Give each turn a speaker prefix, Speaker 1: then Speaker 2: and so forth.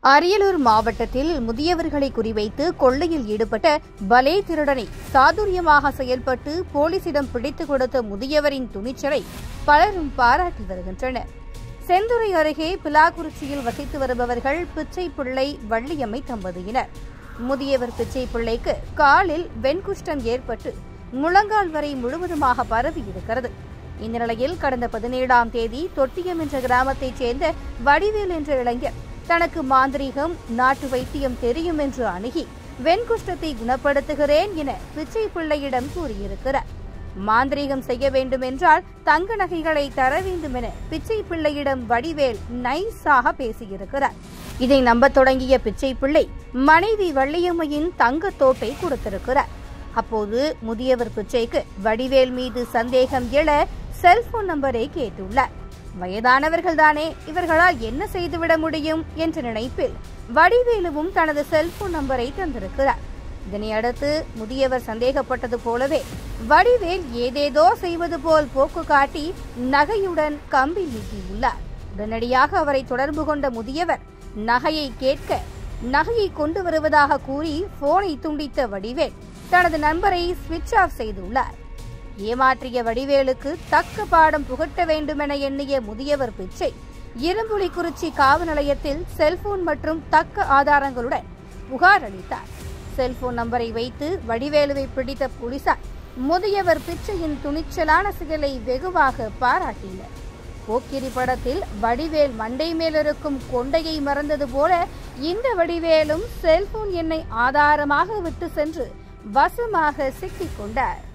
Speaker 1: அரியலூர் மாவட்டத்தில் முதியவர்களை குறிவைத்து கொள்ளையில் ஈடுபட்ட பலே திருடனை சாதுரியமாக செயல்பட்டு போலீசிடம் பிடித்துக் கொடுத்த முதியவரின் துணிச்சலை பலரும் பாராட்டி வருகின்றனர் செந்துறை அருகே பிலாக்குறிச்சியில் வசித்து வருபவர்கள் பிச்சை பிள்ளை வள்ளியம்மை தம்பதியினர் முதியவர் பிச்சை பிள்ளைக்கு காலில் வெண்குஷ்டம் ஏற்பட்டு முழங்கால் வரை முழுவதுமாக பரவி இருக்கிறது இந்த நிலையில் கடந்த பதினேழாம் தேதி தொட்டியம் என்ற கிராமத்தைச் சேர்ந்த வடிவேல் என்ற இளைஞர் தனக்கு மாந்திரீகம் நாட்டு வைத்தியம் தெரியும் என்று அணுகி வெண்குஷ்டத்தை குணப்படுத்துகிறேன் என பிச்சை பிள்ளையிடம் கூறியிருக்கிறார் மாந்திரீகம் செய்ய வேண்டும் என்றால் தங்க நகைகளை தர வேண்டும் என பிச்சை பிள்ளையிடம் வடிவேல் நைஸாக பேசியிருக்கிறார் இதை நம்பத் தொடங்கிய பிச்சை பிள்ளை மனைவி வள்ளியம்மையின் தங்கத்தோட்டை கொடுத்திருக்கிறார் அப்போது முதியவர் பிச்சைக்கு வடிவேல் மீது சந்தேகம் எழ செல்போன் நம்பரை கேட்டுள்ளார் வயதானவர்கள்தானே இவர்களால் என்ன செய்துவிட முடியும் என்ற நினைப்பில் வடிவேலுவும் தனது செல்போன் நம்பரை தந்திருக்கிறார் இதனை அடுத்து முதியவர் சந்தேகப்பட்டது போலவே வடிவேல் ஏதேதோ செய்வது போல் போக்கு காட்டி நகையுடன் கம்பி நீட்டியுள்ளார் உடனடியாக அவரை தொடர்பு கொண்ட முதியவர் நகையை கேட்க நகையை கொண்டு வருவதாக கூறி போனை துண்டித்த வடிவேல் தனது நண்பரை ஸ்விட்ச் ஆஃப் செய்துள்ளார் ஏமாற்றிய வடிவேலுக்கு தக்க பாடம் புகட்ட வேண்டுமென எண்ணிய முதியவர் பிச்சை இரும்புலிக்குறிச்சி காவல் நிலையத்தில் செல்போன் மற்றும் தக்க ஆதாரங்களுடன் புகார் அளித்தார் செல்போன் நம்பரை வைத்து வடிவேலுவை பிடித்த போலீசார் முதியவர் பிச்சையின் துணிச்சலான செயலை வெகுவாக பாராட்டினர் போக்கிரி படத்தில் வடிவேல் மண்டை மேலிருக்கும் கொண்டையை மறந்தது போல இந்த வடிவேலும் செல்போன் எண்ணை ஆதாரமாக விட்டு சென்று வசமாக சிக்கிக் கொண்டார்